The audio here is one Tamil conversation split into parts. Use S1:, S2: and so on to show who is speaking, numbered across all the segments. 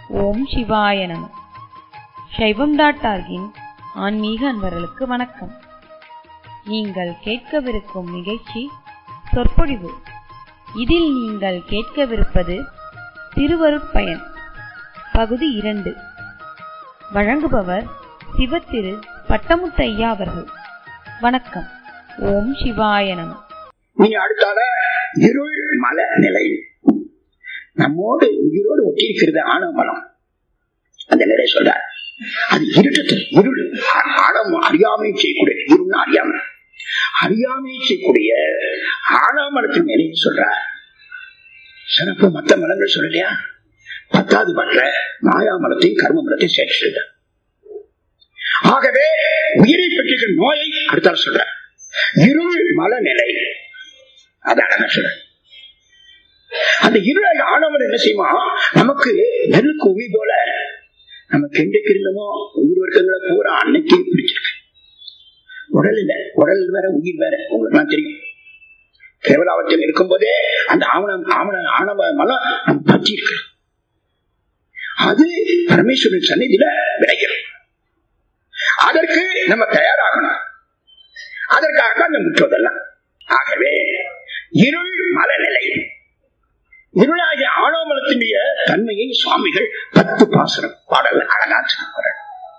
S1: ஓம் சிவாய நம சைவம் டாட் ஆர்கின் ஆன்மீக அன்பர்களுக்கு வணக்கம் நீங்கள் கேட்கவிருக்கும் நிகழ்ச்சி சொற்பொழிவு இதில் நீங்கள் கேட்கவிருப்பது திருவருட்பயன் பகுதி இரண்டு வழங்குபவர் சிவத்திரு பட்டமுத்தையா அவர்கள் வணக்கம் ஓம் சிவாய நம
S2: நீ அடுத்தால இருள் மல நிலை நம்மோடு உயிரோடு ஒட்டியிருக்கிறது ஆணவ மலம் அந்த நிலை சொல்றார் அது இருட்டு இருள் ஆணவம் அறியாமை செய்யக்கூடிய இருள் அறியாமை அறியாமை செய்யக்கூடிய ஆணவ மலத்தின் நிலையை சொல்றார் சிறப்பு மற்ற மலங்கள் சொல்லலையா பத்தாவது பற்ற மாயா மலத்தையும் கர்ம மலத்தையும் சேர்த்து ஆகவே உயிரை பற்றிய நோயை அடுத்தால் சொல்ற இருள் மல நிலை அது அழகா சொல்ற அந்த இருளை ஆணவன் என்ன செய்யுமா நமக்கு நெருக்கு உமி போல நமக்கு என்றைக்கு இருந்தமோ உயிர் வர்க்கங்களை பூரா அன்னைக்கே பிடிச்சிருக்கு உடல் இல்ல உடல் வேற உயிர் வேற உங்களுக்கு தெரியும் கேவலாவத்தில் இருக்கும் போதே அந்த ஆவணம் ஆவண ஆணவ மலம் நம்ம பற்றி இருக்கு அது பரமேஸ்வரன் சன்னிதியில விளைகிறோம் அதற்கு நம்ம தயாராகணும் அதற்காக அந்த முற்றுவதெல்லாம் ஆகவே இருள் மலநிலை இருளாகிய ஆணவமலத்தினுடைய தன்மையை சுவாமிகள் பத்து பாசனம் பாடல் அழகா சொல்கிறார்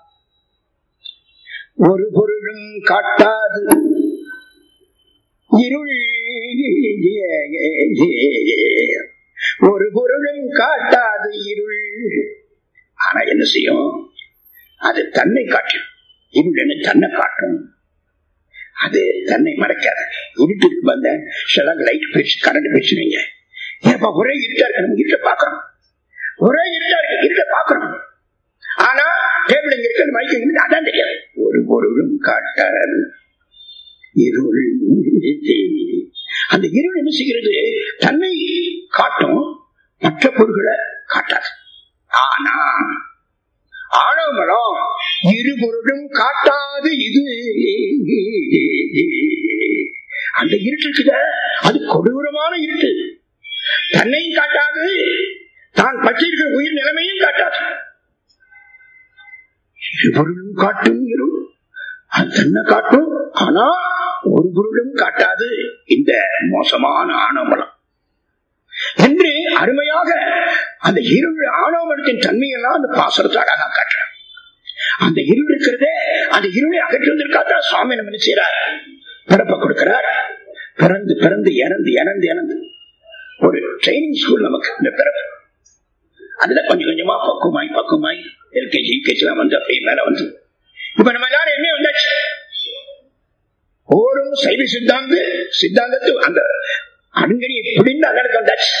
S2: ஒரு பொருளும் காட்டாது இருள் ஒரு பொருளும் காட்டாது இருள் ஆனா என்ன செய்யும் அது தன்னை காட்டும் இருள் என்ன தன்னை காட்டும் அது தன்னை மறைக்காது இருட்டுக்கு வந்த சில லைட் போயிடுச்சு கரண்ட் போயிடுச்சு நீங்க ஏப்பா ஒரே இருட்டா இருக்கு நம்ம இருட்ட பாக்குறோம் ஒரே இருட்டா இருக்கு இருட்ட பாக்குறோம் ஆனா டேபிள் இங்க இருக்கு மைக் இங்க அதான் தெரியாது ஒரு பொருளும் காட்டாது இருள் அந்த இருள் என்ன செய்கிறது தன்னை காட்டும் மற்ற பொருள்களை காட்டாது ஆனா ஆணவமலம் இரு பொருளும் காட்டாது இது அந்த இருட்டு இருக்குத அது கொடூரமான இருட்டு தன்னையும் காட்டாது தான் பற்றியிருக்கிற உயிர் நிலைமையும் காட்டாது பொருளும் காட்டும் இருள் அது தன்னை காட்டும் ஆனா ஒரு பொருளும் காட்டாது இந்த மோசமான ஆணவமலம் என்று அருமையாக அந்த இருள் ஆணவமலத்தின் தன்மையெல்லாம் அந்த பாசனத்தை அழகா காட்டுறார் அந்த இருள் இருக்கிறதே அந்த இருளை அகற்றுவதற்காக சுவாமி நம்ம என்ன செய்யறார் பிறப்ப கொடுக்கிறார் பிறந்து பிறந்து இறந்து இறந்து இறந்து ஒரு ட்ரைனிங் ஸ்கூல் நமக்கு இந்த பிறப்பு அதுல கொஞ்சம் கொஞ்சமா பக்குமாய் பக்குமாய் எல்கேஜி யூகேஜி எல்லாம் வந்து அப்படியே மேல வந்து இப்ப நம்ம எல்லாரும் என்ன வந்தாச்சு ஓரும் சைவ சித்தாந்த சித்தாந்தத்து அந்த அருங்கடியை பிடிந்து அதற்கு வந்தாச்சு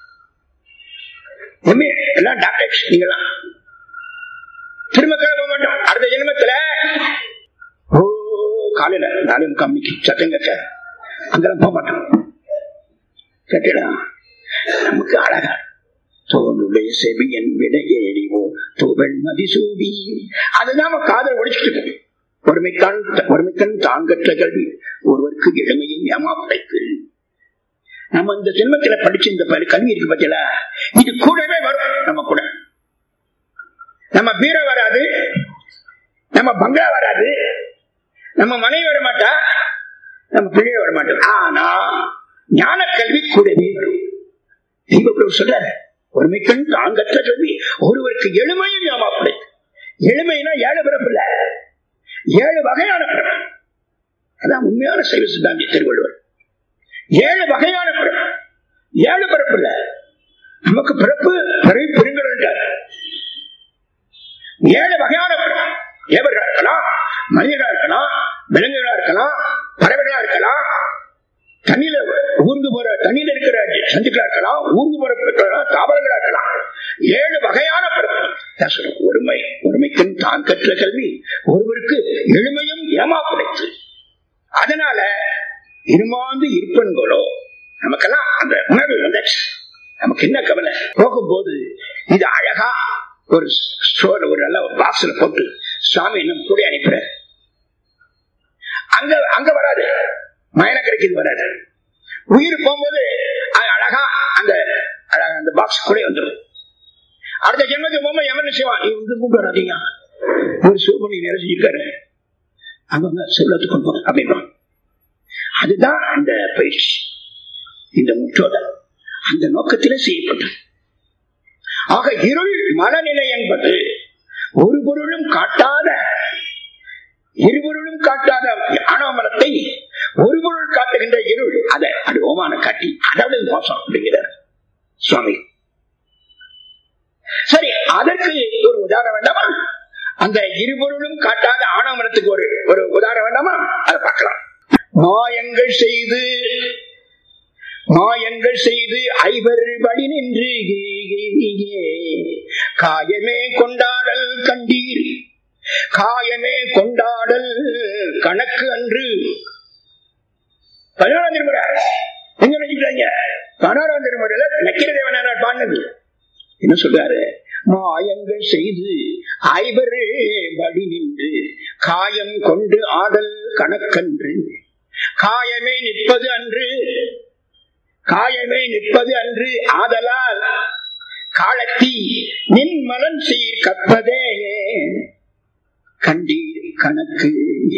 S2: எல்லாம் டாக்டர்ஸ் நீங்களாம் திரும்ப கிளம்ப மாட்டோம் அடுத்த ஜென்மத்துல ஓ காலையில நாலு கம்மிக்கு சத்தம் கேட்க அங்கெல்லாம் போக மாட்டோம் கேட்டா நமக்கு அழகா தோனுடைய செவியன் விட ஏறிவோ தோவல் மதிசூடி அதுதான் காதல் ஒழிச்சுட்டு ஒருமைக்கான் ஒருமைக்கண் தாங்கற்ற கல்வி ஒருவருக்கு இளமையும் ஏமாப்படைக்கு நம்ம இந்த ஜென்மத்துல படிச்ச இந்த கல்வி இருக்கு பத்தியில இது கூடவே வரும் நம்ம கூட நம்ம பீரோ வராது நம்ம பங்களா வராது நம்ம மனைவி வர மாட்டா நம்ம பிள்ளை வர மாட்டோம் ஆனா ஞான கல்வி கூடவே வரும் தீபகுரு சொல்ற ஒருமைக்கண் தாங்கற்ற கல்வி ஒருவருக்கு எளிமையும் ஏமாப்படை எளிமைனா ஏழு பிறப்பு இல்ல ஏழு வகையான பிறப்பு அதான் உண்மையான சைவ சித்தாந்தி திருவள்ளுவர் ஏழு வகையான பிறப்பு ஏழு பிறப்பு இல்ல நமக்கு பிறப்பு பிறவி பெருங்கல் ஏழு வகையான பிறப்பு ஏவர்களா இருக்கலாம் மனிதர்களா இருக்கலாம் விலங்குகளா இருக்கலாம் பறவைகளா இருக்கலாம் தண்ணியில ஊர்ந்து போற தண்ணியில இருக்கிற சந்துக்களா இருக்கலாம் ஊர்ந்து போற தாவரங்களா இருக்கலாம் ஏழு வகையான பிறப்பு ஒருமை ஒருமைக்கண் தான் கற்ற கல்வி ஒருவருக்கு எளிமையும் ஏமாப்படைத்து அதனால இருமாந்து இருப்பன்களோ நமக்கெல்லாம் அந்த உணர்வு வந்தாச்சு நமக்கு என்ன கவலை போகும்போது இது அழகா ஒரு ஸ்டோர் ஒரு நல்ல பாக்ஸ்ல போட்டு சுவாமி இன்னும் கூட அனுப்புற அங்க அங்க வராது மயனக்கரைக்கு வராது உயிர் போகும்போது அது அழகா அந்த அழகா அந்த பாக்ஸ் கூட வந்துடும் அடுத்த ஜென்மத்துக்கு போகும்போது எவன் செய்வான் இவங்க கூப்பிட்டு வராதீங்க ஒரு சிவபணி நிறைஞ்சிருக்காரு அவங்க சொல்லத்துக்கு கொண்டு போங்க அப்படின்னா அதுதான் அந்த பயிற்சி இந்த முற்றோதல் அந்த நோக்கத்திலே செய்யப்பட்டது ஆக இருள் மனநிலை என்பது ஒரு பொருளும் காட்டாத இருபொருளும் காட்டாத ஆணவமரத்தை ஒரு பொருள் காட்டுகின்ற இருள் அதை அது ஓமான காட்டி அதாவது மோசம் அப்படிங்கிறார் சுவாமி சரி அதற்கு ஒரு உதாரணம் வேண்டாமா அந்த இருபொருளும் காட்டாத ஆணவமரத்துக்கு ஒரு ஒரு உதாரணம் வேண்டாமா அதை பார்க்கலாம் மாயங்கள் செய்து மாயங்கள் செய்து ஐவர் படி நின்று காயமே கொண்டாடல் கண்டீர் காயமே கொண்டாடல் கணக்கு அன்று பதினாறாம் திருமுறை எங்க நினைக்கிறாங்க பதினாறாம் திருமுறையில நக்கிரதேவனார் பாடினது என்ன சொல்றாரு மாயங்கள் செய்து ஐவரே படி நின்று காயம் கொண்டு ஆடல் கணக்கன்று காயமே நிற்பது அன்று காயமே நிற்பது அன்று ஆதலால் காலத்தி நின் மலன் சீர் கற்பதே கண்டீர் கணக்கு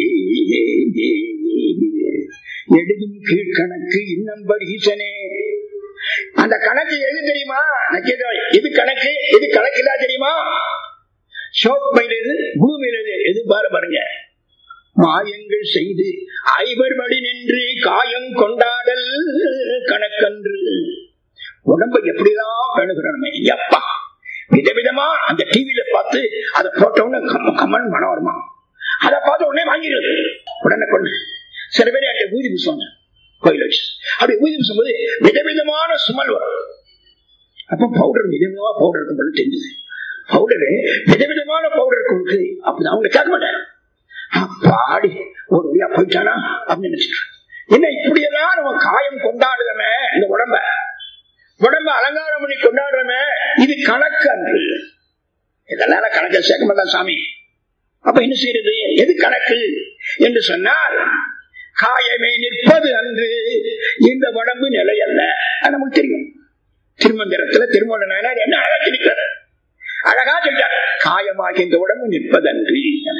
S2: எழுதும் கீழ்கணக்கு இன்னம் பரீசனே அந்த கணக்கு எது தெரியுமா எது கணக்கு எது கணக்கு இல்லா தெரியுமா ஷோக் மயில் எது ப்ளூ மயில் எது எது பாரு பாருங்க மாயங்கள் செய்து ஐவர் வழி நின்று காயம் கொண்டாடல் கணக்கன்று உடம்பு எப்படிலாம் பேணுகிறோமே எப்பா விதவிதமா அந்த டிவியில பார்த்து அதை போட்டோன்னு கம்மன் மனம் வருமா அதை பார்த்து உடனே வாங்கிடுறது உடனே கொண்டு சில பேர் அந்த ஊதி பூசுவாங்க கோயில் வச்சு அப்படி ஊதி பூசும் போது விதவிதமான சுமல் வரும் அப்ப பவுடர் விதவிதமா பவுடர் இருக்கும் தெரிஞ்சது பவுடரு விதவிதமான பவுடர் கொடுக்கு அப்படிதான் அவங்க கேட்க மாட்டாங்க பாடி ஒரு வழியா போயிட்டானா அப்படின்னு நினைச்சிட்டு என்ன இப்படியெல்லாம் நம்ம காயம் கொண்டாடுறமே இந்த உடம்ப உடம்ப அலங்காரம் பண்ணி கொண்டாடுறமே இது கணக்கு அன்று இதெல்லாம் கணக்க சேர்க்க மாட்டான் சாமி அப்ப என்ன செய்யறது எது கணக்கு என்று சொன்னால் காயமே நிற்பது அன்று இந்த உடம்பு நிலை அல்ல நமக்கு தெரியும் திருமந்திரத்துல திருமண நாயனார் என்ன அழகா தெரிவிக்கிறார் அழகா சொல்றார் காயமாக இந்த உடம்பு நிற்பதன்றி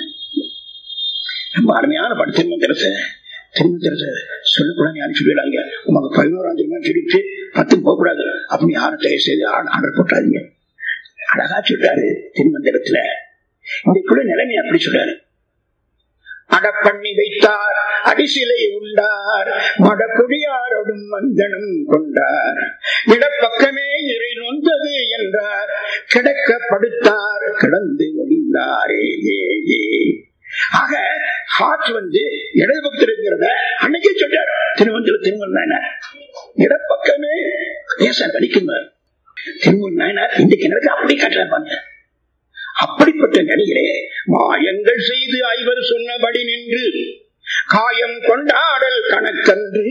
S2: ரொம்ப அருமையான படம் திருமந்திரத்தை திருமந்திரத்தை சொல்லக்கூடாது யாரும் சொல்லிடாங்க உங்களுக்கு பதினோராம் திருமணம் சொல்லிட்டு பத்து போகக்கூடாது அப்படின்னு யாரும் தயவு செய்து ஆர்டர் போட்டாதீங்க அழகா சொல்றாரு திருமந்திரத்துல இன்றைக்குள்ள நிலைமை அப்படி சொல்றாரு அடப்பண்ணி வைத்தார் அடிசிலை உண்டார் மடக்குடியாரோடும் மந்தனம் கொண்டார் இடப்பக்கமே இறை நொந்தது என்றார் கிடக்க படுத்தார் கிடந்து ஒடிந்தாரே ஏ ஏ ஆக ஹார்ட் வந்து இடது பக்கத்தில் இருக்கிறத அன்னைக்கே சொல்றாரு திருவந்திர திருமண் நாயனார் இடப்பக்கமே லேசா வலிக்குமார் திருமண் நாயனார் இன்றைக்கு எனக்கு அப்படி காட்டுறாங்க அப்படிப்பட்ட நிலையிலே மாயங்கள் செய்து ஐவர் சொன்னபடி நின்று காயம் கொண்டாடல் கணக்கன்று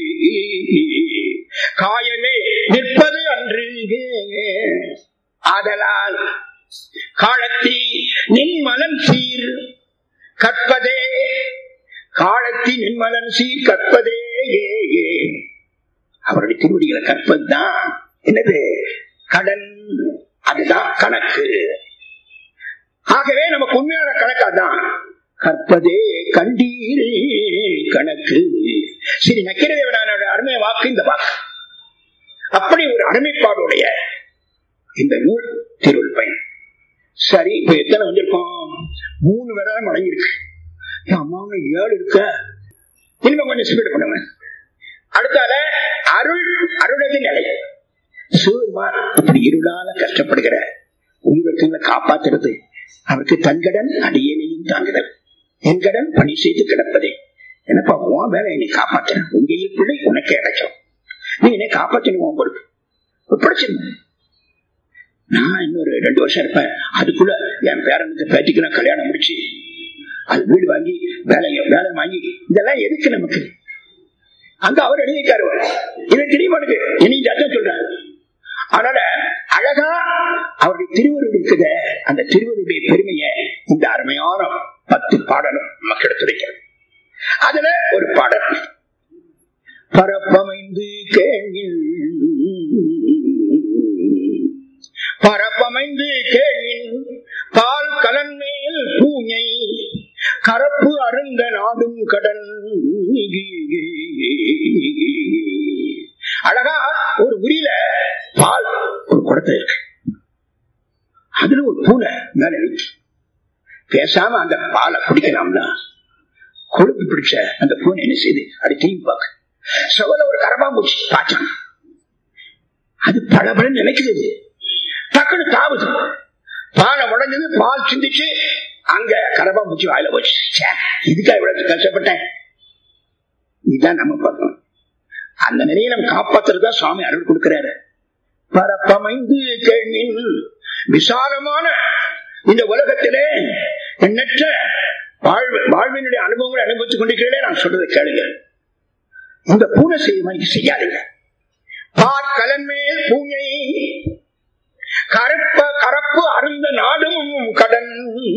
S2: காயமே நிற்பது அன்று ஆதலால் காலத்தி நின் மனம் சீர் கற்பதே காலத்தி நின்மலன் சீர் கற்பதே ஏ ஏ அவருடைய திருவடிகளை கற்பதுதான் என்னது கடன் அதுதான் கணக்கு ஆகவே நமக்கு உண்மையான கணக்கா தான் கற்பதே கண்டீர் கணக்கு சரி நக்கிரதேவனானோட அருமை வாக்கு இந்த வாக்கு அப்படி ஒரு அருமைப்பாடுடைய இந்த நூல் திருள் பயன் சரி இப்ப எத்தனை வந்திருக்கோம் மூணு விரலம் அடங்கியிருக்கு அம்மாவுங்க ஏழு இருக்க இனிமே கொஞ்சம் ஸ்பீட் பண்ணுவேன் அடுத்தால அருள் அருளது நிலை சிவருமான் இப்படி இருளால கஷ்டப்படுகிற உயிரத்துல காப்பாத்துறது அவருக்கு தன்கடன் அடியேனையும் தாங்குதல் என் கடன் பணி செய்து கிடப்பதே என்னப்பா உன் வேலை என்னை காப்பாற்றுறேன் உங்க பிள்ளை உனக்கு இடைச்சோம் நீ என்னை காப்பாற்றணும் உன் பொறுப்பு பிரச்சனை நான் இன்னொரு ரெண்டு வருஷம் இருப்பேன் அதுக்குள்ள என் பேரனுக்கு பேத்திக்கு நான் கல்யாணம் முடிச்சு அது வீடு வாங்கி வேலை வேலை வாங்கி இதெல்லாம் எதுக்கு நமக்கு அங்க அவர் எழுதிக்காரு இது தெரியுமா எனக்கு இனி ஜாத்தம் சொல்றேன் அதனால அழகா அவருடைய திருவருள் இருக்குத அந்த திருவருடைய பெருமையை இந்த அருமையான பத்து பாடலும் நமக்கு எடுத்துரைக்கிறது அதுல ஒரு பாடல் பரப்பமைந்து கேள்வி பரப்பமைந்து கேள்வின் பால் கலன் மேல் பூஞை கரப்பு அருந்த நாடும் கடன் அழகா ஒரு உரியில பால் ஒரு குடத்தை இருக்கு அதுல ஒரு பூனை மேல நிற்கு பேசாம அந்த பாலை குடிக்கலாம்னா கொழுப்பு பிடிச்ச அந்த பூனை என்ன செய்து அது திரும்பி பார்க்க சோல ஒரு கரபாம்பூச்சி பார்த்தான் அது பளபளன்னு நினைக்கிறது டக்குனு தாவுது பாலை உடஞ்சது பால் சிந்திச்சு அங்க கரபாம்பூச்சி வாயில போச்சு ச்சே, இதுக்கா இவ்வளவு கஷ்டப்பட்டேன் இதுதான் நம்ம பார்க்கணும் அந்த நிலையை நம்ம காப்பாத்துறதா சுவாமி அருள் கொடுக்கிறாரு பரப்பமைந்து கேள்வின் விசாலமான இந்த உலகத்திலே எண்ணற்ற வாழ்வு வாழ்வினுடைய அனுபவங்களை அனுபவித்துக் கொண்டிருக்கிறதே நான் சொல்றதை கேளுங்க இந்த பூனை செய்ய மாதிரி செய்யாதீங்க பார் கலன் மேல் பூனை கரப்ப கரப்பு அருந்த நாடும் கடன்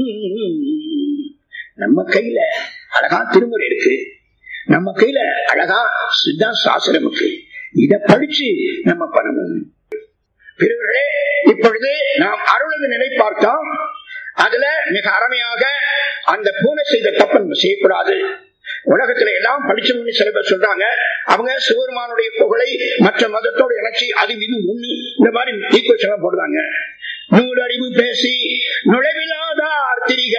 S2: நம்ம கையில அழகா திருமுறை இருக்கு நம்ம கையில அழகா சித்தா சாஸ்திரம் இருக்கு இத படிச்சு நம்ம பண்ணணும் பிறர்களே இப்பொழுது நாம் அருளது நிலை பார்த்தோம் அதுல மிக அருமையாக அந்த பூனை செய்த தப்பு நம்ம செய்யக்கூடாது உலகத்துல எல்லாம் படிச்சவங்க சில பேர் சொல்றாங்க அவங்க சிவருமானுடைய புகழை மற்ற மதத்தோடு இணைச்சி அது இது ஒண்ணு இந்த மாதிரி ஈக்குவல்ஸ் எல்லாம் போடுறாங்க நூலறிவு பேசி நுழைவிலாதார் திரிக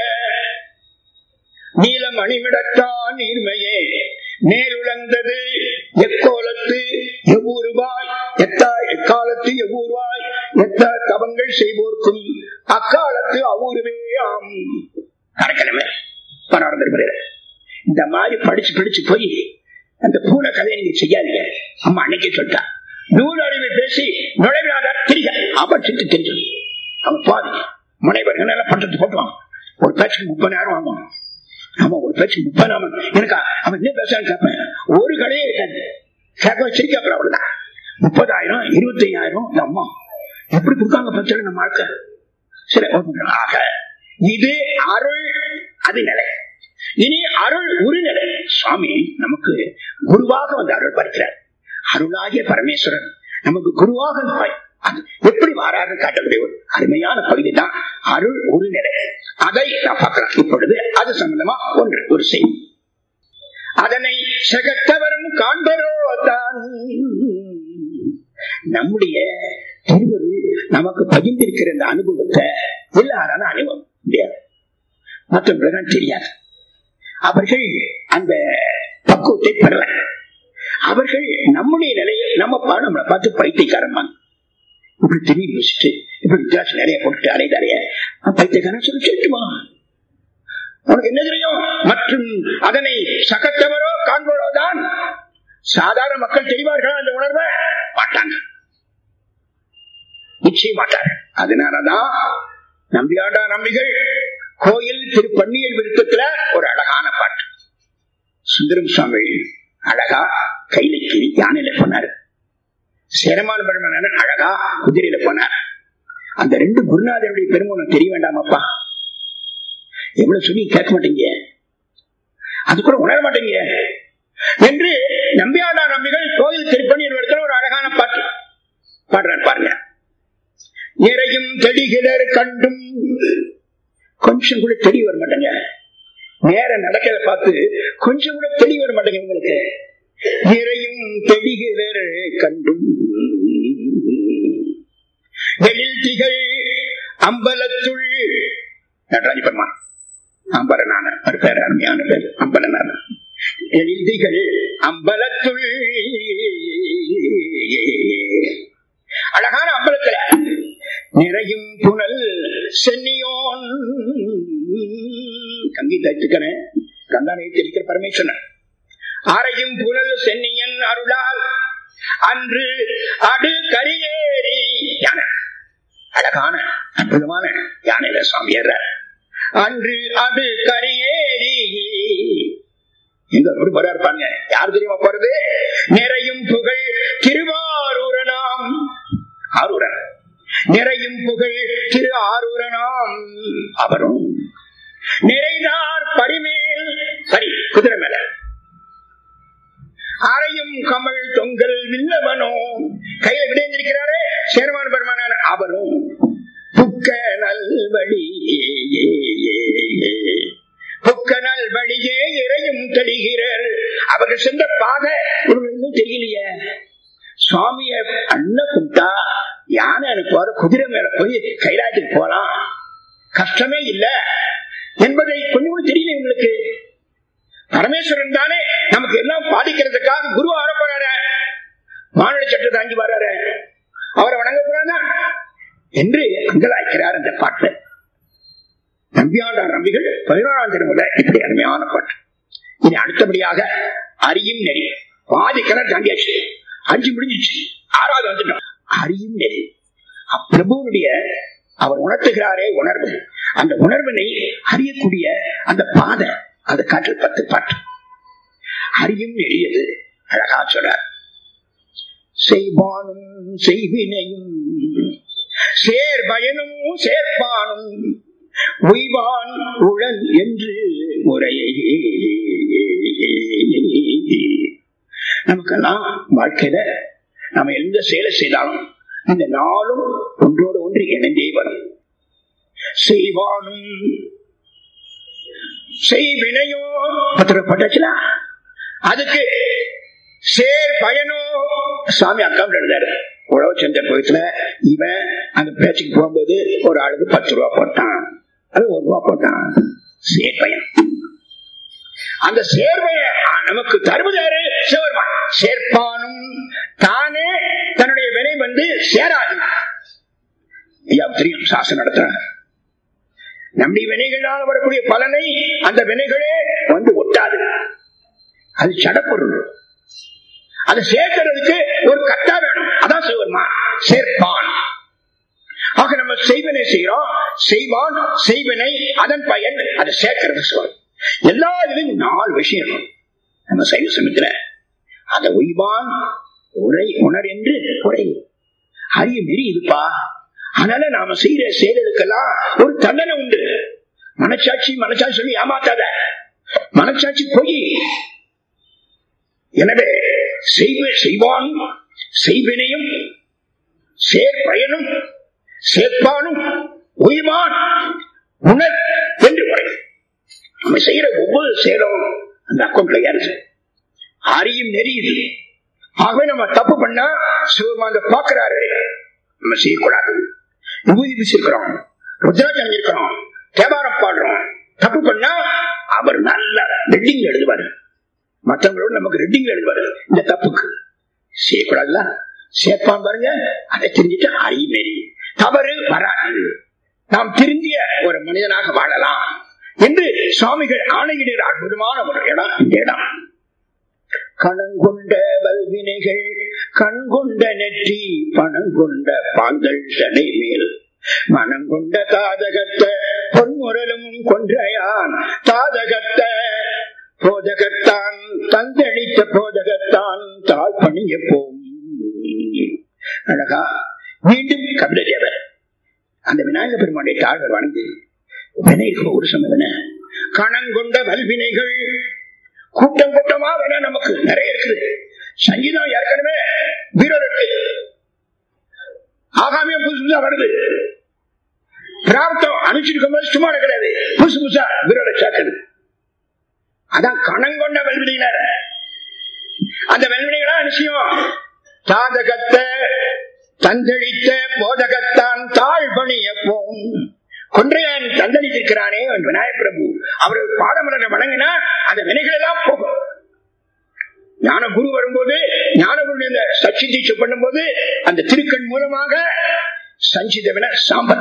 S2: நீலம் அணிவிடத்தான் நீர்மையே மேலுழந்தது எக்கோலத்து எவ்வூருவாய் எத்தா எக்காலத்து எவ்வூருவாய் எத்த தவங்கள் செய்வோர்க்கும் அக்காலத்து அவ்வூருவே ஆம் கணக்கிழமை பரவாயில்ல இந்த மாதிரி படிச்சு படிச்சு போய் அந்த பூனை கதையை நீங்க செய்யாதீங்க அம்மா அன்னைக்கே சொல்லிட்டா நூல் அறிவை பேசி நுழைவினாதார் திரிக அவன் சித்து தெரிஞ்சு அவன் பாதி முனைவர்கள் எல்லாம் பண்றது போட்டுவான் ஒரு பேச்சுக்கு முப்பதாயிரம் வாங்குவான் ஆமா ஒரு பேச்சு முப்பதாயிரம் எனக்கு அவன் என்ன பேசுறான்னு கேட்பேன் ஒரு கடையே இருக்காது கேட்க சிரிக்காப்புல அவ்வளவுதான் முப்பதாயிரம் இருபத்தி ஐயாயிரம் இந்த அம்மா எப்படி கொடுக்காங்க பிரச்சனை நம்ம வாழ்க்கை சரி ஒரு ஆக இது அருள் அது நிலை இனி அருள் உருநிலை சுவாமி நமக்கு குருவாக வந்து அருள் பறிக்கிறார் அருளாகிய பரமேஸ்வரன் நமக்கு குருவாக ப- அது எப்படி வாராரு காட்டக்கூடிய ஒரு அருமையான பகுதி தான் அருள் உருநிலை அதை நான் பார்க்கலாம் இப்பொழுது அது சம்பந்தமா ஒன்று ஒரு செய்தி அதனை சகத்தவரும் காண்பரோ தான் நம்முடைய திருவருள் நமக்கு பகிர்ந்திருக்கிற இந்த அனுபவத்தை எல்லாரான அனுபவம் முடியாது மற்றவர்களுக்கு தெரியாது அவர்கள் அந்த பக்குவத்தை பெறல அவர்கள் நம்முடைய நிலையை நம்ம பா- நம்மளை பார்த்து பைத்தியக்காரன் இப்படி திடீர் வச்சுட்டு இப்படி வித்தியாசம் நிறைய போட்டுட்டு அலைதாரைய பைத்தியக்காரன் சொல்லி சொல்லிட்டுமா உனக்கு என்ன தெரியும் மற்றும் அதனை சகத்தவரோ காண்பவரோ தான் சாதாரண மக்கள் தெரிவார்களா அந்த உணர்வை மாட்டாங்க நிச்சயம் மாட்டாங்க அதனாலதான் நம்பியாண்டா நம்பிகள் கோயில் திரு பன்னியல் விருத்தத்துல ஒரு அழகான பாட்டு சுந்தரம் சுவாமி அழகா கையில கிளி யானையில போனாரு சேரமான பெருமன் அழகா குதிரையில போனார் அந்த ரெண்டு குருநாதருடைய பெருமனம் தெரிய வேண்டாமாப்பா எவ்வளவு சொல்லி கேட்க மாட்டீங்க அது கூட உணர மாட்டீங்க என்று நம்பியாண்டா நம்பிகள் கோயில் திருப்பணியில் இடத்துல ஒரு அழகான பாட்டு பாடுறார் பாருங்க நிறையும் தெளிகிலர் கண்டும் கொஞ்சம் கூட தெரிய வர மாட்டேங்க நேர நடக்கிறத பார்த்து கொஞ்சம் கூட தெளிவு வர மாட்டேங்க உங்களுக்கு நிறையும் தெளிகிலர் கண்டும் எழில் திகழ் அம்பலத்துள் நடராஜ பெருமான் அம்பலனான ஒரு பேர் அருமையான பேர் அம்பலனான எழில் திகழ் அம்பலத்துள் அழகான அம்பலத்துல நிறையும் புனல் சென்னியோன் கங்கி தைத்துக்கன கங்கானை தெரிக்கிற பரமேஸ்வரன் அறையும் புனல் சென்னியன் அருளால் அன்று அடு கரியேறி யானை அழகான அற்புதமான யானையில சுவாமி ஏறார் அன்று அது கரியேறி எங்க ஒரு போறா இருப்பாங்க யார் தெரியுமா போறது நிறையும் புகழ் திருவாரூரனாம் ஆரூரன் நிறையும் புகழ் திரு ஆரூரனாம் அவரும் நிறைந்தார் பரிமேல் பரி குதிரை மேல அறையும் கமல் தொங்கல் வில்லவனோ கையில விடைந்திருக்கிறாரே சேர்மான் பெருமானார் அவரும் புக்க நல்வழி புக்க நல்வழியே இறையும் தெளிகிறார் அவர்கள் சென்ற பாதை இவங்களுக்கு இன்னும் தெரியலையே சுவாமிய அண்ணன் கும்பிட்டா யானை அனுப்புவாரு குதிரை மேல போய் கைலாயத்துக்கு போலாம் கஷ்டமே இல்ல என்பதை கொஞ்சம் கூட தெரியல இவங்களுக்கு பரமேஸ்வரன் தானே நமக்கு எல்லாம் பாதிக்கிறதுக்காக குரு ஆரப்பறாரு மானுட சட்டத்தை தாங்கி வர்றாரு அவரை வணங்க கூடாதா என்று அங்கலாய்க்கிறார் அந்த பாட்டு நம்பியாண்டார் நம்பிகள் பதினோராம் திருமுறை இப்படி அருமையான பாட்டு இனி அடுத்தபடியாக அறியும் நெறி பாதி கிணறு தாண்டியாச்சு அஞ்சு முடிஞ்சிச்சு ஆறாவது வந்துட்டோம் அறியும் நெறி பிரபுவனுடைய அவர் உணர்த்துகிறாரே உணர்வு அந்த உணர்வினை அறியக்கூடிய அந்த பாதை அந்த காற்று பத்து பாட்டு அறியும் நெறியது அழகா சொல்றார் செய்வானும் செய்வினையும் சேர்பயனும் சேர்ப்பானும் உய்வான் உழல் என்று முறையை நமக்கெல்லாம் வாழ்க்கையில நம்ம எந்த செயலை செய்தாலும் இந்த நாளும் ஒன்றோடு ஒன்று இணைந்தே வரும் செய்வானும் செய்வினையோ பத்திரப்பட்டுச்சுல அதுக்கு சேர் பயனோ சாமி அக்கௌண்ட் எழுதாரு உழவு சந்தை கோயத்துல இவன் அந்த பேச்சுக்கு போகும்போது ஒரு ஆளுக்கு பத்து ரூபா போட்டான் அது ஒரு ரூபா போட்டான் சேர் பயன் அந்த சேர்வைய நமக்கு தருவது யாரு சிவருமான் சேர்ப்பானும் தானே தன்னுடைய வினை வந்து சேராது ஐயா தெரியும் சாசனம் நடத்துறாங்க நம்முடைய வினைகளால் வரக்கூடிய பலனை அந்த வினைகளே வந்து ஒட்டாது அது சடப்பொருள் அதை சேர்க்கிறதுக்கு ஒரு கட்டா வேணும் அதான் சிவருமான் சேர்ப்பான் ஆக நம்ம செய்வனை செய்யறோம் செய்வான் செய்வனை அதன் பயன் அதை சேர்க்கிறது சொல் எல்லா இதுலையும் நாலு விஷயம் நம்ம சைவ சமயத்துல அதை உய்வான் உரை உணர் என்று உரை அறிய மீறி இருப்பா அதனால நாம செய்யற செயலுக்கெல்லாம் ஒரு தண்டனை உண்டு மனச்சாட்சி மனச்சாட்சி சொல்லி ஏமாத்தாத மனச்சாட்சி பொய் எனவே செய்வ செய்வான் செய்வினையும் சேர்பயனும் சேர்ப்பானும் உய்வான் உணர் என்று உரை நம்ம செய்யற ஒவ்வொரு செயலும் அந்த அக்கௌண்ட்ல ஏறுது அறியும் நெறியுது ஆகவே நம்ம தப்பு பண்ணா சிவமாந்த பாக்குறாரு நம்ம செய்யக்கூடாது விபூதி பூசிருக்கிறோம் ருத்ராஜம் இருக்கிறோம் தேவாரம் பாடுறோம் தப்பு பண்ணா அவர் நல்ல ரெட்டிங் எழுதுவாரு மற்றவங்களோட நமக்கு ரெட்டிங் எழுதுவாரு இந்த தப்புக்கு செய்யக்கூடாதுல்ல சேர்ப்பான் பாருங்க அதை தெரிஞ்சுட்டு அறியும் நெறி தவறு வராது நாம் திருந்திய ஒரு மனிதனாக வாழலாம் என்று சுவாமிகள் ஆணையிடுகிற அற்புதமான ஒரு இடம் இந்த இடம் கணங்கொண்ட வல்வினைகள் கண்கொண்ட நெற்றி பணங்கொண்ட பாங்கள் சடை மேல் மனங்கொண்ட தாதகத்த பொன்முரலும் கொன்றையான் தாதகத்த போதகத்தான் தந்தளித்த போதகத்தான் தாழ் பணிய போம் அழகா மீண்டும் கபில தேவர் அந்த விநாயக பெருமானுடைய தாழ்வர் வணங்கி வினைக்கு ஒரு சமதன கணங்கொண்ட வல்வினைகள் கூட்டம் கூட்டமா வேணா நமக்கு நிறைய இருக்குது சங்கீதம் ஏற்கனவே வீரர் இருக்கு ஆகாமியம் புதுசு புதுசா வருது பிராப்தம் அனுப்பிச்சிருக்கும் போது சும்மா கிடையாது புதுசு புதுசா வீரரை சேர்க்குது அதான் கணங்கொண்ட வெல்வினையினர் அந்த வெல்வினைகளா நிச்சயம் சாதகத்த தந்தளித்த போதகத்தான் தாழ் பணிய போம் கொன்றையான் தந்தளித்திருக்கிறானே விநாயக பிரபு அவர் பாதமலரை வணங்கினா அந்த வினைகள் எல்லாம் போகும் ஞான குரு வரும்போது ஞான குரு இந்த சச்சி தீட்சை பண்ணும்போது அந்த திருக்கண் மூலமாக சஞ்சித வின சாம்பல்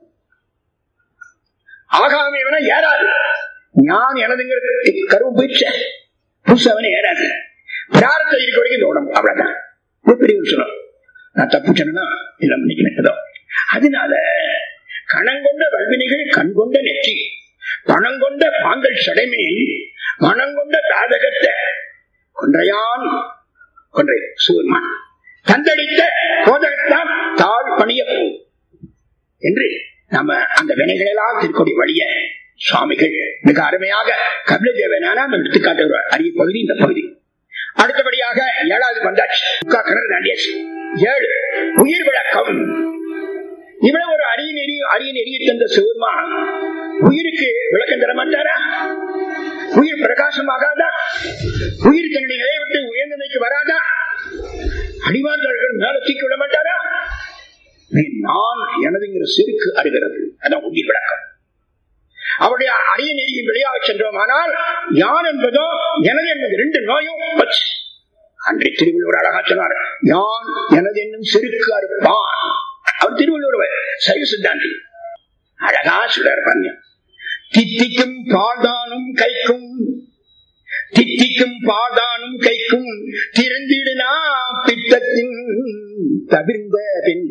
S2: ஆகாமிய வின ஏறாது ஞான் எனதுங்கிற கருவு போயிடுச்ச புதுசவன ஏறாது பிராரத்தை இருக்க வரைக்கும் இந்த உடம்பு அவ்வளவுதான் பெரிய விஷயம் நான் தப்பு சொன்னா இல்ல மன்னிக்கிறேன் அதனால கணங்கொண்ட வல்வினைகள் கண்கொண்ட நெற்றி பணங்கொண்ட பாங்கள் சடைமையில் மனங்கொண்ட தாதகத்தை கொன்றையான் கொன்றை சூர்மான் தந்தளித்த போதகத்தான் தாழ் பணிய என்று நம்ம அந்த வினைகளெல்லாம் திருக்கொடி வழிய சுவாமிகள் மிக அருமையாக கபில தேவனான எடுத்துக்காட்டு அரிய பகுதி இந்த பகுதி அடுத்தபடியாக ஏழாவது வந்தாச்சு கிணறு தாண்டியாச்சு ஏழு உயிர் விளக்கம் இவ்வளவு ஒரு அரிய நெறி அரிய நெறியை தந்த சிவருமான் உயிருக்கு விளக்கம் தர மாட்டாரா உயிர் பிரகாசமாகாதா உயிர் தன்னுடைய நிலையை விட்டு உயர்ந்த நிலைக்கு வராதா அடிவார்கள் மேல தூக்கி விட மாட்டாரா நீ நான் எனதுங்கிற செருக்கு அறிகிறது அதான் உயிர் விளக்கம் அவருடைய அரிய நெறியின் வெளியாக சென்றோமானால் யான் என்பதோ எனது என்பது ரெண்டு நோயும் வச்சு அன்றைய திருவள்ளுவர் அழகா சொன்னார் யான் எனது என்னும் செருக்கு அறுப்பான் அவர் திருவள்ளுவர் சைவ சித்தாந்தி அழகா சொல்றார் பாருங்க தித்திக்கும் பால்தானும் கைக்கும் தித்திக்கும் பால்தானும் கைக்கும் திறந்திடுனா பித்தத்தின் தவிர்ந்த பின்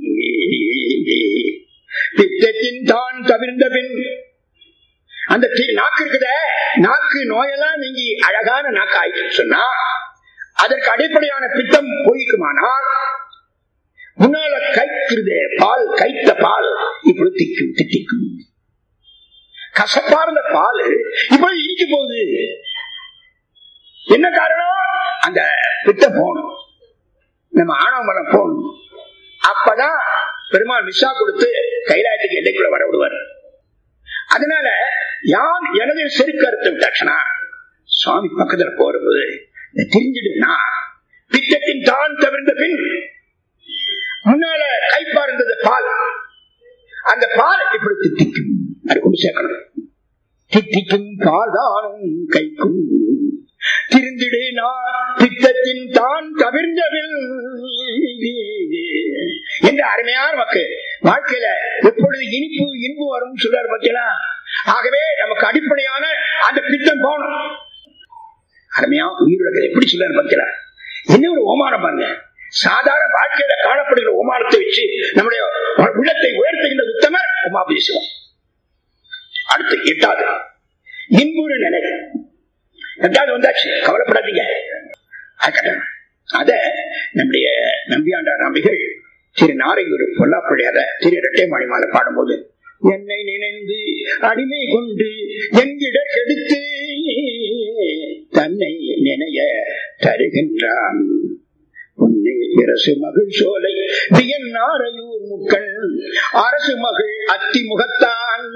S2: பித்தத்தின் தான் தவிர்ந்த பின் அந்த தி- நாக்கு இருக்குத நாக்கு நோயெல்லாம் நீங்கி அழகான நாக்கு ஆயிடுச்சு சொன்னா அதற்கு அடிப்படையான பித்தம் போய்க்குமானால் முன்னால கைக்கிறது பால் கைத்த பால் இப்படி திக்கும் தித்திக்கும் கசப்பார்ந்த பால் இப்படி இனிக்க போகுது என்ன காரணம் அந்த பித்தம் போகணும் நம்ம ஆணவ மரம் போகணும் அப்பதான் பெருமாள் மிஸ்ஸா கொடுத்து கைலாயத்துக்கு எல்லைக்குள்ள வர விடுவார் அதனால யான் எனது செருக்கருத்து விட்டாச்சுனா சுவாமி பக்கத்துல போறது தெரிஞ்சிடுனா பித்தத்தின் தான் தவிர்ந்த பின் முன்னால கைப்பார்ந்தது பால் அந்த பால் இப்படி தித்திக்கும் அது கொண்டு சேர்க்கணும் தித்திக்கும் பால்தானும் கைக்கும் திருந்திடு நான் பித்தத்தின் தான் தவிர்ந்தவில் என்ற அருமையான வாக்கு வாழ்க்கையில எப்பொழுது இனிப்பு இன்பு வரும் சொல்றாரு பார்த்தீங்களா ஆகவே நமக்கு அடிப்படையான அந்த பித்தம் போகணும் அருமையா உயிரிழக்க எப்படி சொல்றாரு பார்த்தீங்களா என்ன ஒரு ஓமானம் பாருங்க சாதாரண வாழ்க்கையில காணப்படுகிற ஓமானத்தை வச்சு நம்முடைய உள்ளத்தை உயர்த்துகின்ற உத்தமர் உமாபதேசம் அடுத்து எட்டாவது இன்புறு நிலை எட்டாவது வந்தாச்சு கவலைப்படாதீங்க அதுக்கட்டும். அத நம்முடைய நம்பியாண்டார் நம்பிகள் திரு நாரையூர் பொல்லாப்பிள்ளையார திரு இரட்டை மாலை பாடும்போது என்னை நினைந்து அடிமை கொண்டு என்கிட கெடுத்து தன்னை நினைய தருகின்றான் உன்னை அரசு மகள் சோலை வியன் நாரையூர் முக்கள் அரசு மகள் அத்தி முகத்தான்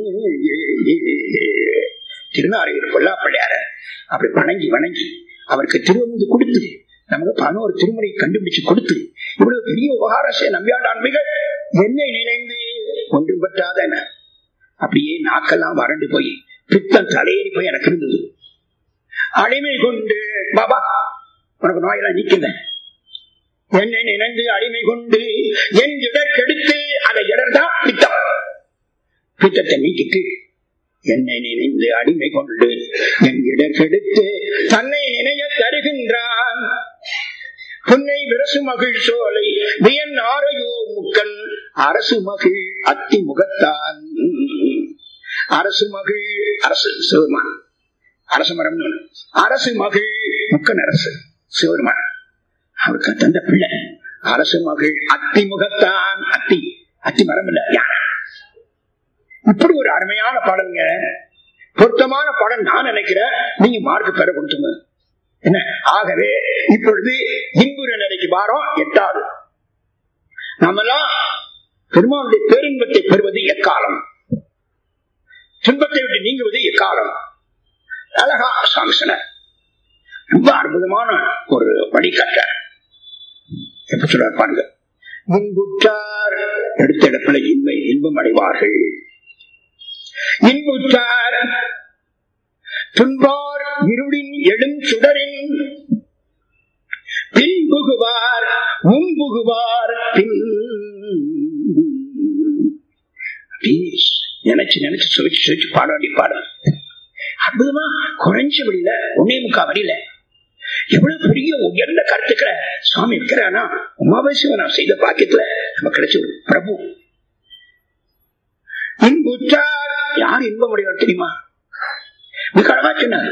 S2: திருநாரையூர் பொல்லாப்பிள்ளையார அப்படி வணங்கி வணங்கி அவருக்கு திருவமுது கொடுத்து நமக்கு பதினோரு திருமுறை கண்டுபிடிச்சு கொடுத்து இவ்வளவு பெரிய உபகாரசை நம்பியாண்டாண்மைகள் என்னை நினைந்து ஒன்று பற்றாத அப்படியே நாக்கெல்லாம் வறண்டு போய் பித்தம் தலையேறி போய் எனக்கு இருந்தது அடிமை கொண்டு பாபா உனக்கு நோயெல்லாம் நீக்கல என்னை நினைந்து அடிமை கொண்டு என் இடர் கெடுத்து அந்த இடர் தான் பித்தம் பித்தத்தை நீக்கிட்டு என்னை நினைந்து அடிமை கொண்டு என் இடர் கெடுத்து தன்னை நினைய தருகின்றான் புன்னை விரசு மகிழ் சோலை வியன் ஆரையூர் முக்கன் அரசு மகிழ் அத்தி முகத்தான் அரசு மகிழ் அரசு சிவருமான் அரசு மரம் அரசு மகிழ் முக்கன் அரசு சிவருமான் அவருக்கு தந்த பிள்ளை அரசு மகிழ் அத்தி முகத்தான் அத்தி அத்தி மரம் இல்ல யானை இப்படி ஒரு அருமையான பாடலுங்க பொருத்தமான பாடல் நான் நினைக்கிறேன் நீங்க மார்க் பெற கொடுத்துங்க என்ன ஆகவே இப்பொழுது இன்புற நிலைக்கு வாரம் எட்டாவது நாமெல்லாம் பெருமானுடைய பேரின்பத்தை பெறுவது எக்காலம் துன்பத்தை விட்டு நீங்குவது எக்காலம் அழகா சாமி சொன்னார் ரொம்ப அற்புதமான ஒரு வழிகாட்ட எப்படி சொல்றார் பாருங்க முன்புற்றார் எடுத்த இடத்துல இன்மை இன்பம் அடைவார்கள் இன்புற்றார் துன்பார் இருளின் எழும் சுடரின் பின்புகுவார் முன்புகுவார் பின் அப்படியே நினைச்சு நினைச்சு சுவைச்சு சுவைச்சு பாட வேண்டிய பாடல் அற்புதமா குறைஞ்ச வழியில ஒன்னே முக்கா வழியில எவ்வளவு பெரிய உயர்ந்த கருத்துக்களை சுவாமி இருக்கிறானா உமாபேசிவ நான் செய்த பாக்கியத்துல நம்ம கிடைச்ச ஒரு பிரபு இன்புற்றார் யார் இன்பமுடையவர் தெரியுமா மிக அழகா சொன்னார்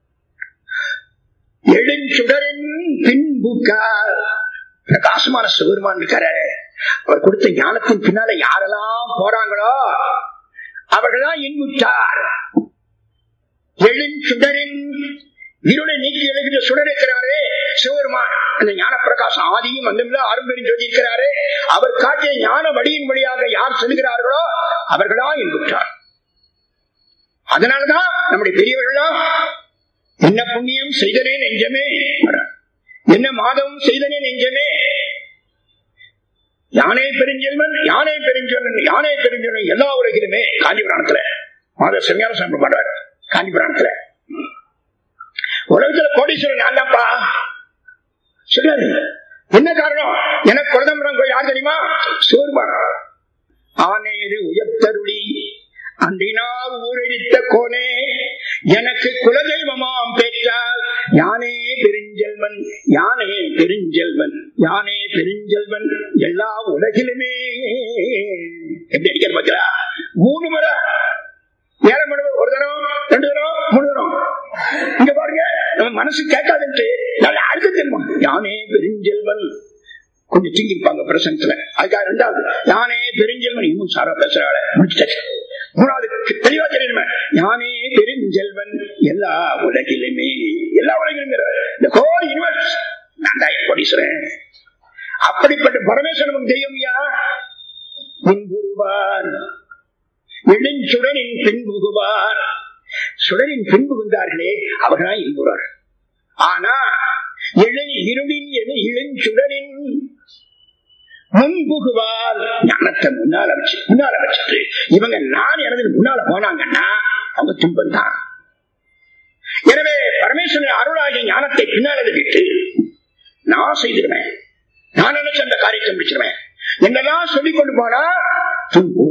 S2: எழுஞ்சுடரின் பின்புக்கார் பிரகாசமான சிவருமான் இருக்காரு அவர் கொடுத்த ஞானத்தின் பின்னால யாரெல்லாம் போறாங்களோ அவர்கள்தான் இன்புற்றார் எழுஞ்சுடரின் இருளை நீக்கி எழுகிற சுடரிருக்கிறாரே சிவருமான் அந்த ஞான பிரகாசம் ஆதியும் அந்த அரும்பெரும் ஜோதி இருக்கிறாரே அவர் காட்டிய ஞான வழியின் வழியாக யார் செல்கிறார்களோ அவர்களா என்பார் அதனாலதான் நம்முடைய பெரியவர்கள்லாம் என்ன புண்ணியம் செய்தனே நெஞ்சமே என்ன மாதம் செய்தனே நெஞ்சமே யானை பெருஞ்செல்வன் யானை பெருஞ்செல்வன் யானை பெருஞ்செல்வன் எல்லா உலகிலுமே காஞ்சி புராணத்துல மாத செம்மையான சாப்பிட மாட்டார் காஞ்சி புராணத்துல உலகத்துல கோடீஸ்வரன் நான் தான்ப்பா சொல்றாரு என்ன காரணம் எனக்கு குலதம்பரம் கோயில் யார் தெரியுமா சோர்பான் ஆனேது உயர்த்தருளி அன்றினால் ஊரடித்த கோனே எனக்கு குலதெய்வமாம் பெற்றால் யானே பெருஞ்செல்வன் யானே பெருஞ்செல்வன் யானே பெருஞ்செல்வன் எல்லா உலகிலுமே எப்படி அடிக்கிற பார்த்தா மூணு முறை ஏழை மணி ஒரு தரம் ரெண்டு தரம் மூணு தரம் இங்க பாருங்க நம்ம மனசு கேட்காதுன்ட்டு நல்ல அடுத்து தெரியுமா யானே பெருஞ்செல்வன் கொஞ்சம் தூங்கிருப்பாங்க பிரசனத்துல அதுக்காக ரெண்டாவது யானே பெருஞ்செல்வன் இன்னும் சாரா பேசுறாள் முடிச்சுட்டாச்சு மூணாவது தெளிவா தெரியணுமே யானே பெருஞ்செல்வன் எல்லா உலகிலுமே எல்லா உலகிலுமே இந்த கோடி யூனிவர்ஸ் நான் தான் கோடீஸ்வரன் அப்படிப்பட்ட பரமேஸ்வரன் நமக்கு தெரியும்யா முன்புருவார் இளஞ்சுடனின் பின்புகுவார் சுடரின் பின்புகுந்தார்களே அவர்களா இன்புறார் ஆனா இளை இருளின் என இளஞ்சுடரின் முன்புகுவார் ஞானத்தை முன்னால வச்சு முன்னால வச்சுட்டு இவங்க நான் எனது முன்னால போனாங்கன்னா அவங்க துன்பம் தான் எனவே பரமேஸ்வரன் அருளாகிய ஞானத்தை பின்னால விட்டு நான் செய்திருவேன் நான் நினைச்ச அந்த காரியத்தை முடிச்சிருவேன் என்னெல்லாம் சொல்லிக் கொண்டு போனா துன்பு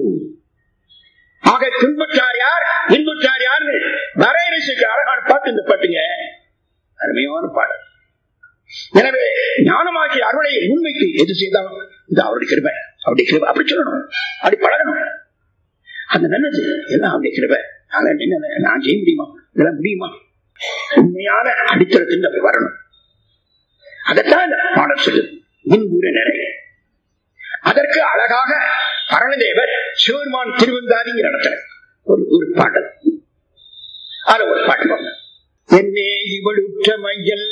S2: ஆக துன்பற்றார் யார் இன்புற்றார் யார் வரையறை செய்ய அழகான பாட்டு இந்த பாட்டுங்க அருமையான பாடல் எனவே ஞானமாக்கிய அருளை உண்மைக்கு எது செய்தாலும் இது அவருடைய கிருபை அவருடைய கிருபை அப்படி சொல்லணும் அப்படி பழகணும் அந்த நல்லது எல்லாம் அவருடைய கிருபை அதெல்லாம் என்ன நான் செய்ய முடியுமா இதெல்லாம் முடியுமா உண்மையான அடித்தளத்தில் அப்படி வரணும் அதைத்தான் இந்த பாடல் சொல்லுது முன்பூர நிறைய அதற்கு அழகாக பரணதேவர் சிவருமான் திருவந்தாதிங்கிற இடத்துல ஒரு ஒரு பாடல் அது ஒரு பாட்டு என்னே இவளுற்ற மையல்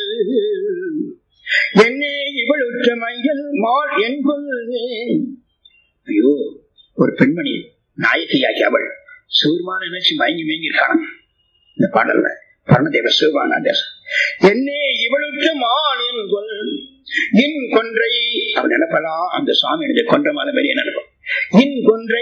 S2: என்னே இவளுற்ற மையல் மாள் என்கொள் ஐயோ ஒரு பெண்மணி நாயகியாகி அவள் சிவருமான நினைச்சு மயங்கி மயங்கி இருக்கான இந்த பாடல்ல பரணதேவ சிவபான தேசம் என்னே இவளுற்ற மாள் என்கொள் இன் கொன்றை அவன் நினைப்பலாம் அந்த சுவாமி எனக்கு கொன்ற மாத பெரிய நினைப்போம் இன் கொன்றை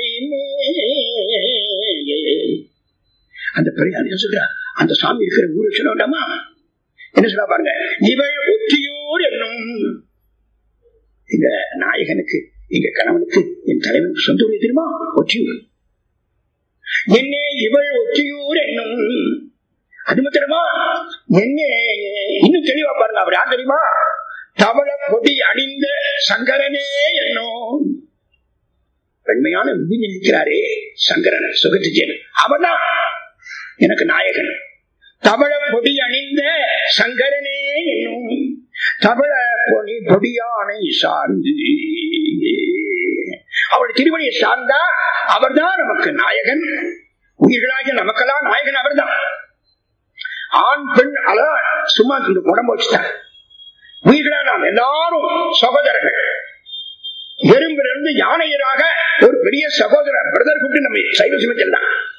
S2: அந்த பெரிய சொல்றா அந்த சுவாமி இருக்கிற ஊரு சொல்ல வேண்டாமா என்ன சொல்ல பாருங்க இவள் ஒற்றியோடு என்னும் எங்க நாயகனுக்கு எங்க கணவனுக்கு என் தலைவனுக்கு சொந்த ஊர் தெரியுமா ஒற்றியூர் என்னே இவள் ஒற்றியூர் என்னும் அது மாத்திரமா என்ன இன்னும் தெளிவா பாருங்க அவர் யார் தெரியுமா தவள கொடி அணிந்த சங்கரனே என்னோ பெண்மையான விதி நிற்கிறாரே சங்கரன் சுகத்திஜன் அவன்தான் எனக்கு நாயகன் தவள பொடி அணிந்த சங்கரனே என்னும் தவள பொடி பொடியானை சார்ந்து அவள் திருவடியை சார்ந்தா அவர்தான் நமக்கு நாயகன் உயிர்களாகிய நமக்கெல்லாம் நாயகன் அவர்தான் ஆண் பெண் அதான் சும்மா இந்த உடம்பு வச்சுட்டான் உயிர்களா நாம் எல்லாரும் சகோதரர்கள் எறும்பிலிருந்து யானையராக ஒரு பெரிய சகோதரர் பிரதர் கூப்பிட்டு நம்ம சைவ சிமத்தில் தான்